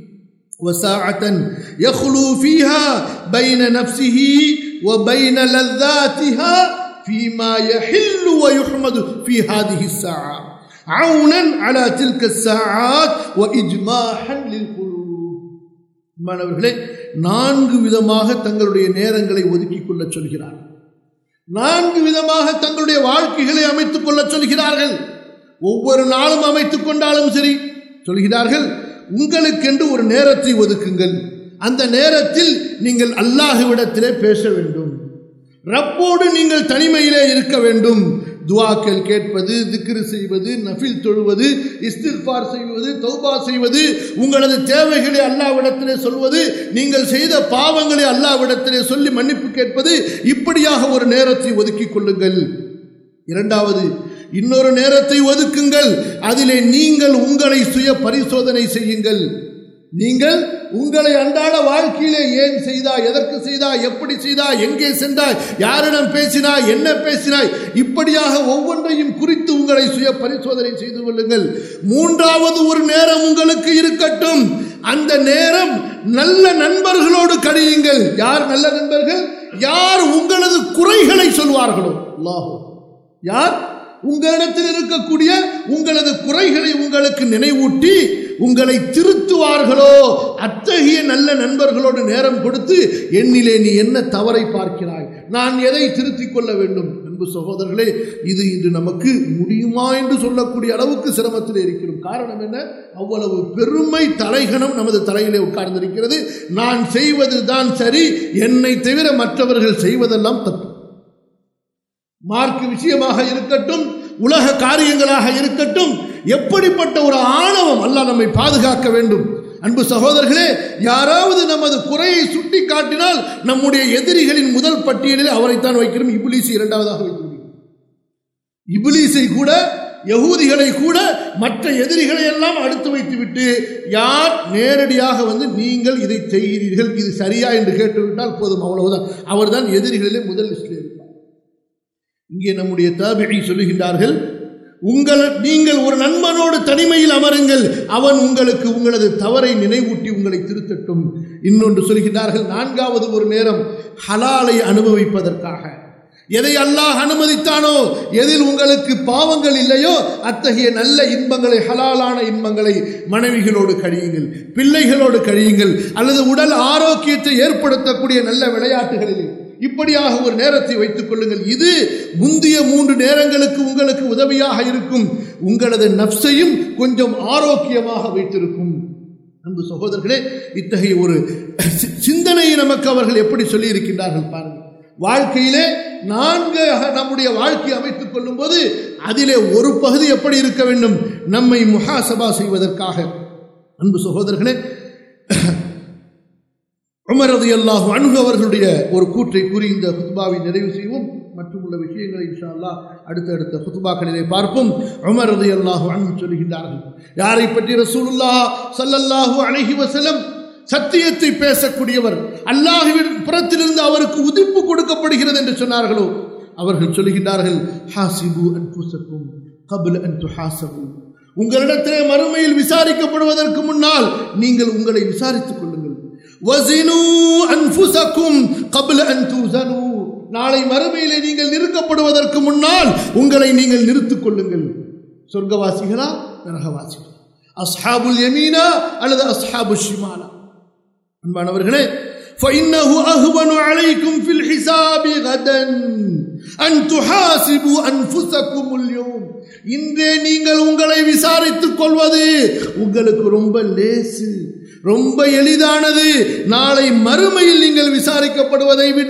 وساعة يخلو فيها بين نفسه وبين لذاتها فيما يحل ويحمد في هذه الساعة عونا على تلك الساعات وإجماحا للقلوب மாணவர்களே நான்கு விதமாக தங்களுடைய நேரங்களை ஒதுக்கிக் கொள்ள சொல்கிறார் நான்கு விதமாக தங்களுடைய வாழ்க்கைகளை அமைத்துக் கொள்ள சொல்கிறார்கள் ஒவ்வொரு நாளும் அமைத்துக் கொண்டாலும் சரி சொல்கிறார்கள் உங்களுக்கென்று ஒரு நேரத்தை ஒதுக்குங்கள் அந்த நேரத்தில் நீங்கள் அல்லாஹுவிடத்திலே பேச வேண்டும் ரப்போடு நீங்கள் தனிமையிலே இருக்க வேண்டும் துவாக்கள் கேட்பது திக்ரு செய்வது நஃபில் தொழுவது இஸ்திர்பார் செய்வது தௌபா செய்வது உங்களது தேவைகளை அல்லாவிடத்திலே சொல்வது நீங்கள் செய்த பாவங்களை அல்லாவிடத்திலே சொல்லி மன்னிப்பு கேட்பது இப்படியாக ஒரு நேரத்தை ஒதுக்கிக் கொள்ளுங்கள் இரண்டாவது இன்னொரு நேரத்தை ஒதுக்குங்கள் அதிலே நீங்கள் உங்களை சுய பரிசோதனை செய்யுங்கள் நீங்கள் உங்களை அன்றாட வாழ்க்கையிலே ஏன் செய்தாய் எதற்கு செய்தாய் எப்படி செய்தாய் எங்கே சென்றாய் யாரிடம் பேசினாய் என்ன பேசினாய் இப்படியாக ஒவ்வொன்றையும் குறித்து உங்களை சுய பரிசோதனை செய்து கொள்ளுங்கள் மூன்றாவது ஒரு நேரம் உங்களுக்கு இருக்கட்டும் அந்த நேரம் நல்ல நண்பர்களோடு கழியுங்கள் யார் நல்ல நண்பர்கள் யார் உங்களது குறைகளை சொல்வார்களோ அல்லாஹோ யார் உங்களிடத்தில் இருக்கக்கூடிய உங்களது குறைகளை உங்களுக்கு நினைவூட்டி உங்களை திருத்துவார்களோ அத்தகைய நல்ல நண்பர்களோடு நேரம் கொடுத்து என்னிலே நீ என்ன தவறை பார்க்கிறாய் நான் எதை திருத்திக் கொள்ள வேண்டும் அன்பு சகோதரர்களே இது இன்று நமக்கு முடியுமா என்று சொல்லக்கூடிய அளவுக்கு சிரமத்தில் இருக்கிறோம் காரணம் என்ன அவ்வளவு பெருமை தலைகணம் நமது தலையிலே உட்கார்ந்திருக்கிறது நான் செய்வது தான் சரி என்னை தவிர மற்றவர்கள் செய்வதெல்லாம் தப்பு மார்க் விஷயமாக இருக்கட்டும் உலக காரியங்களாக இருக்கட்டும் எப்படிப்பட்ட ஒரு ஆணவம் அல்லாஹ் நம்மை பாதுகாக்க வேண்டும் அன்பு சகோதரர்களே யாராவது நமது குறையை சுட்டி காட்டினால் நம்முடைய எதிரிகளின் முதல் பட்டியலில் அவரைத்தான் வைக்கிறோம் இபுலீஸ் இரண்டாவதாக வைத்து இபுலீஸை கூட யகூதிகளை கூட மற்ற எதிரிகளை எல்லாம் அடுத்து வைத்துவிட்டு யார் நேரடியாக வந்து நீங்கள் இதை செய்கிறீர்கள் இது சரியா என்று கேட்டுவிட்டால் போதும் அவ்வளவுதான் அவர்தான் எதிரிகளிலே முதல் லிஸ்டில் இருப்பார் இங்கே நம்முடைய தாபிகை சொல்லுகின்றார்கள் உங்கள் நீங்கள் ஒரு நண்பனோடு தனிமையில் அமருங்கள் அவன் உங்களுக்கு உங்களது தவறை நினைவூட்டி உங்களை திருத்தட்டும் இன்னொன்று சொல்கிறார்கள் நான்காவது ஒரு நேரம் ஹலாலை அனுபவிப்பதற்காக எதை அல்லாஹ் அனுமதித்தானோ எதில் உங்களுக்கு பாவங்கள் இல்லையோ அத்தகைய நல்ல இன்பங்களை ஹலாலான இன்பங்களை மனைவிகளோடு கழியுங்கள் பிள்ளைகளோடு கழியுங்கள் அல்லது உடல் ஆரோக்கியத்தை ஏற்படுத்தக்கூடிய நல்ல விளையாட்டுகளில் இப்படியாக ஒரு நேரத்தை வைத்துக் கொள்ளுங்கள் இது முந்தைய மூன்று நேரங்களுக்கு உங்களுக்கு உதவியாக இருக்கும் உங்களது நப்சையும் கொஞ்சம் ஆரோக்கியமாக வைத்திருக்கும் அன்பு சகோதரர்களே இத்தகைய ஒரு சிந்தனையை நமக்கு அவர்கள் எப்படி சொல்லி இருக்கின்றார்கள் பாருங்கள் வாழ்க்கையிலே நான்கு நம்முடைய வாழ்க்கையை அமைத்துக் கொள்ளும் போது அதிலே ஒரு பகுதி எப்படி இருக்க வேண்டும் நம்மை முகாசபா செய்வதற்காக அன்பு சகோதரர்களே உமரது அல்லாஹ் அன்பு அவர்களுடைய ஒரு கூற்றை கூறி இந்த குத்பாவை நிறைவு செய்வோம் மற்றும் உள்ள விஷயங்களை இன்ஷா அல்லாஹ் அடுத்தடுத்த குத்துபாக்களிலே பார்ப்போம் உமர் ரலியல்லாஹு அன்ஹு சொல்லுகின்றார்கள் யாரை பற்றி ரசூலுல்லாஹ் ஸல்லல்லாஹு அலைஹி வஸல்லம் சத்தியத்தை பேசக்கூடியவர் அல்லாஹுவின் புறத்திலிருந்து அவருக்கு உதிப்பு கொடுக்கப்படுகிறது என்று சொன்னார்களோ அவர்கள் சொல்லுகின்றார்கள் ஹாசிபு அன்புசக்கும் கபுல் அன் துஹாசபு உங்களிடத்திலே மறுமையில் விசாரிக்கப்படுவதற்கு முன்னால் நீங்கள் உங்களை விசாரித்துக் கொள்ளுங்கள் வஸினு அன்ஃபுஸக்கும் கப்ல அன் தூஸனு நாளை மறுமையிலே நீங்கள் நிறுக்கப்படுவதற்கு முன்னால் உங்களை நீங்கள் நிறுத்திக் கொள்ளுங்கள் சொர்க்கவாசிகளா நரகவாசிகளா அஸ்ஹாபுல் யமீனா அல்லது அஸ்ஹாபு ஷிமாலா அன்பானவர்களே فإنه أهون عليكم في الحساب غدا أن تحاسبوا أنفسكم اليوم இன்றே நீங்கள் உங்களை விசாரித்துக் கொள்வது உங்களுக்கு ரொம்ப லேசு ரொம்ப எளிதானது நாளை மறுமையில் நீங்கள் விசாரிக்கப்படுவதை விட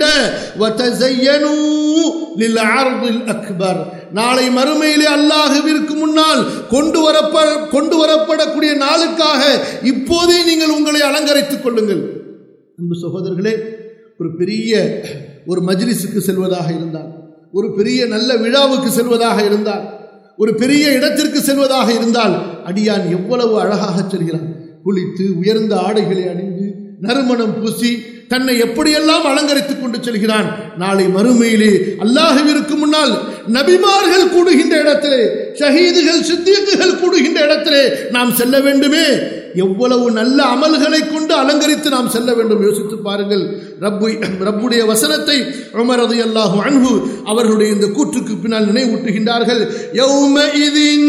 அக்பர் நாளை மறுமையிலே அல்லாஹுவிற்கு முன்னால் கொண்டு வரப்ப கொண்டு வரப்படக்கூடிய நாளுக்காக இப்போதே நீங்கள் உங்களை அலங்கரித்துக் கொள்ளுங்கள் அன்பு சகோதரர்களே ஒரு பெரிய ஒரு மஜ்லிஸுக்கு செல்வதாக இருந்தால் ஒரு பெரிய நல்ல விழாவுக்கு செல்வதாக இருந்தால் ஒரு பெரிய இடத்திற்கு செல்வதாக இருந்தால் அடியான் எவ்வளவு அழகாக செல்கிறான் குளித்து உயர்ந்த ஆடைகளை அணிந்து நறுமணம் பூசி தன்னை எப்படியெல்லாம் அலங்கரித்துக் கொண்டு செல்கிறான் நாளை மறுமையிலே அல்லாஹுவிற்கு முன்னால் நபிமார்கள் கூடுகின்ற இடத்திலே ஷஹீதுகள் சித்தியக்குகள் கூடுகின்ற இடத்திலே நாம் செல்ல வேண்டுமே எவ்வளவு நல்ல அமல்களை கொண்டு அலங்கரித்து நாம் செல்ல வேண்டும் யோசித்து பாருங்கள் ரப்பு ரப்புடைய வசனத்தை உமரது அல்லாஹு அன்பு அவர்களுடைய இந்த கூற்றுக்கு பின்னால் நினைவூட்டுகின்றார்கள் யௌம இதின்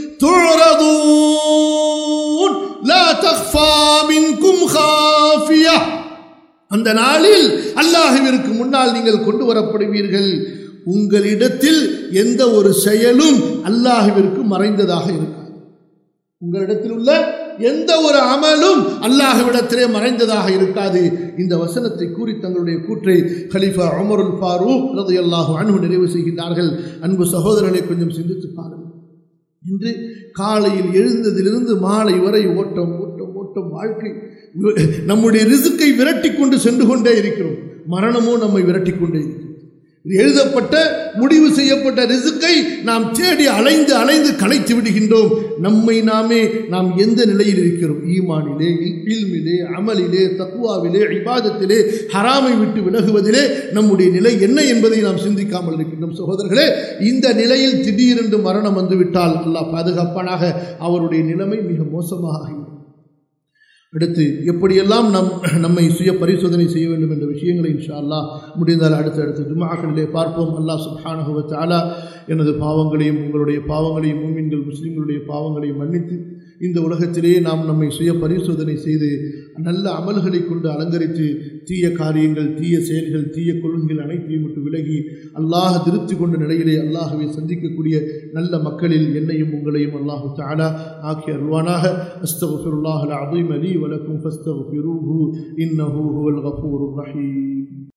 تعرضون لا تخفى منكم خافيه அந்த நாளில் அல்லாஹுவிற்கு முன்னால் நீங்கள் கொண்டு வரப்படுவீர்கள் உங்களிடத்தில் எந்த ஒரு செயலும் அல்லாஹுவிற்கு மறைந்ததாக இருக்காது உங்களிடத்தில் உள்ள எந்த ஒரு அமலும் அல்லாஹுவிடத்திலே மறைந்ததாக இருக்காது இந்த வசனத்தை கூறி தங்களுடைய கூற்றை ஹலிஃபா அமருல் ஃபாரூக் ரது அல்லாஹு அன்பு நிறைவு செய்கின்றார்கள் அன்பு சகோதரர்களை கொஞ்சம் சிந்தித்து பாருங்கள் இன்று காலையில் எழுந்ததிலிருந்து மாலை வரை ஓட்டம் ஓட்டம் ஓட்டம் வாழ்க்கை நம்முடைய ரிசுக்கை விரட்டி கொண்டு சென்று கொண்டே இருக்கிறோம் மரணமோ நம்மை விரட்டி கொண்டே இருக்கிறோம் எழுதப்பட்ட முடிவு செய்யப்பட்ட ரிசுக்கை நாம் தேடி அலைந்து அலைந்து களைத்து விடுகின்றோம் நம்மை நாமே நாம் எந்த நிலையில் இருக்கிறோம் ஈமானிலே இல்மிலே அமலிலே தக்குவாவிலே இபாதத்திலே ஹராமை விட்டு விலகுவதிலே நம்முடைய நிலை என்ன என்பதை நாம் சிந்திக்காமல் இருக்கின்றோம் சகோதரர்களே இந்த நிலையில் திடீரென்று மரணம் வந்துவிட்டால் அல்லாஹ் பாதுகாப்பானாக அவருடைய நிலைமை மிக மோசமாக ஆகிவிடும் அடுத்து எப்படியெல்லாம் நம் நம்மை சுய பரிசோதனை செய்ய வேண்டும் என்ற விஷயங்களை இன்ஷா அல்லாஹ் முடிந்தால் அடுத்து அடுத்து ஜுமாக்களிலே பார்ப்போம் அல்லாஹ் சுப்ஹானஹுவ தாலா எனது பாவங்களையும் உங்களுடைய பாவங்களையும் மூமின்கள் முஸ்லீம்களுடைய பாவங்களையும் மன்னித்து இந்த உலகத்திலேயே நாம் நம்மை சுய பரிசோதனை செய்து நல்ல அமல்களை கொண்டு அலங்கரித்து தீய காரியங்கள் தீய செயல்கள் தீய கொள்கைகள் அனைத்தையும் விட்டு விலகி அல்லாஹ் திருப்தி கொண்ட நிலையிலே அல்லாஹவை சந்திக்கக்கூடிய நல்ல மக்களில் என்னையும் உங்களையும் அல்லாஹு தாலா ஆக்கி அருள்வானாக அஸ்தகுல்லாஹ் அலீம் அலி வலக்கும் ஃபஸ்தகுஃபிரூஹு இன்னஹு ஹுவல் கஃபூருர் ரஹீம்